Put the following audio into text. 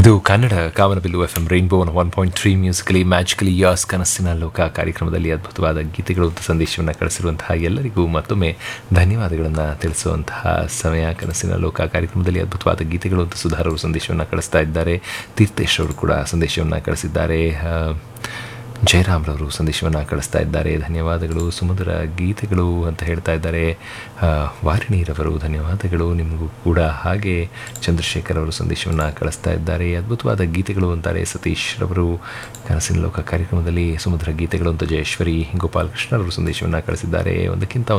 ಇದು ಕನ್ನಡ ಕಾಮನಬಿಲ್ಲು F M rainbow one point three musically magically ಯಾಸ್ ಕನಸಿನ ಲೋಕ ಕಾರ್ಯಕ್ರಮದಲ್ಲಿ ಅದ್ಭುತವಾದ ಗೀತೆಗಳು ಅಂತ ಸಂದೇಶವನ್ನು ಕಳಿಸಿರುವಂತಹ ಎಲ್ಲರಿಗೂ ಮತ್ತೊಮ್ಮೆ ಧನ್ಯವಾದಗಳನ್ನು ತಿಳಿಸುವಂತಹ ಸಮಯ ಕನಸಿನ ಲೋಕ ಕಾರ್ಯಕ್ರಮದಲ್ಲಿ ಅದ್ಭುತವಾದ ಗೀತೆಗಳು ಅಂತ ಸುಧಾರರು ಸಂದೇಶವನ್ನು ಕಳಿಸ್ತಾ ಇದ್ದಾರೆ ತೀರ್ಥೇಶ್ ಅವರು ಕೂಡ ಸಂದೇಶವನ್ನು ಕಳಿಸಿದ್ದಾರೆ ಆ, ಜಯರಾಮ್ರವರು ಸಂದೇಶವನ್ನು ಕಳಿಸ್ತಾ ಇದ್ದಾರೆ ಧನ್ಯವಾದಗಳು ಸುಮಧುರ ಗೀತೆಗಳು ಅಂತ ಹೇಳ್ತಾ ಇದ್ದಾರೆ ಆ, ವಾರಿಣಿರವರು ಧನ್ಯವಾದಗಳು ನಿಮಗೂ ಕೂಡ ಹಾಗೆ ಚಂದ್ರಶೇಖರ್ ಅವರು ಸಂದೇಶವನ್ನು ಕಳಿಸ್ತಾ ಇದ್ದಾರೆ ಅದ್ಭುತವಾದ ಗೀತೆಗಳು ಅಂತಾರೆ ಸತೀಶ್ ರವರು ಕನಸಿನ ಲೋಕ ಕಾರ್ಯಕ್ರಮದಲ್ಲಿ ಸುಮಧುರ ಗೀತೆಗಳು ಅಂತ ಜಯೇಶ್ವರಿ ಗೋಪಾಲಕೃಷ್ಣರವರು ಸಂದೇಶವನ್ನು ಕಳಿಸಿದ್ದಾರೆ ಒಂದಕ್ಕಿಂತ